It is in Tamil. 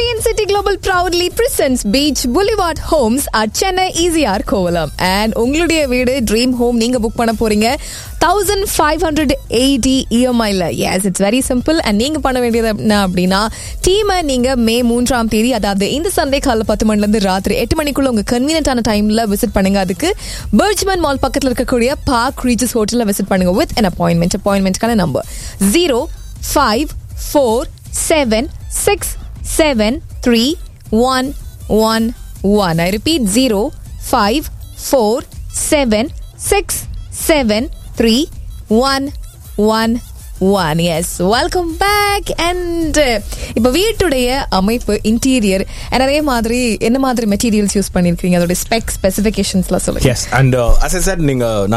City Global proudly presents Beach Boulevard Homes at Chennai EZR Kovalam. And உங்களுடைய வீடு ட்ரீம் ஹோம் நீங்க புக் பண்ண போறீங்க தௌசண்ட் ஃபைவ் ஹண்ட்ரட் எயிட்டி இஎம்ஐல yes it's very simple and நீங்க பண்ண வேண்டியது என்ன அப்படின்னா டீமை நீங்க மே மூன்றாம் தேதி அதாவது இந்த சண்டே காலைல பத்து மணில இருந்து ராத்திரி எட்டு மணிக்குள்ள உங்க கன்வீனியன்டான டைம்ல விசிட் பண்ணுங்க அதுக்கு பர்ஜ்மன் மால் பக்கத்துல இருக்கக்கூடிய பார்க் ரீச்சஸ் ஹோட்டல்ல விசிட் பண்ணுங்க வித் an appointment அப்பாயின்மெண்ட்கான number zero five four seven six seven three one one one. I repeat zero five four seven six seven three one one one. Yes, welcome back. And இப்போ வீட்டுடைய அமைப்பு இன்டீரியர் அதே மாதிரி என்ன மாதிரி மெட்டீரியல்ஸ் யூஸ் பண்ணிருக்கீங்க அதோட ஸ்பெக் ஸ்பெசிஃபிகேஷன்ஸ்லாம் சொல்லுங்க yes and as I sir நீங்க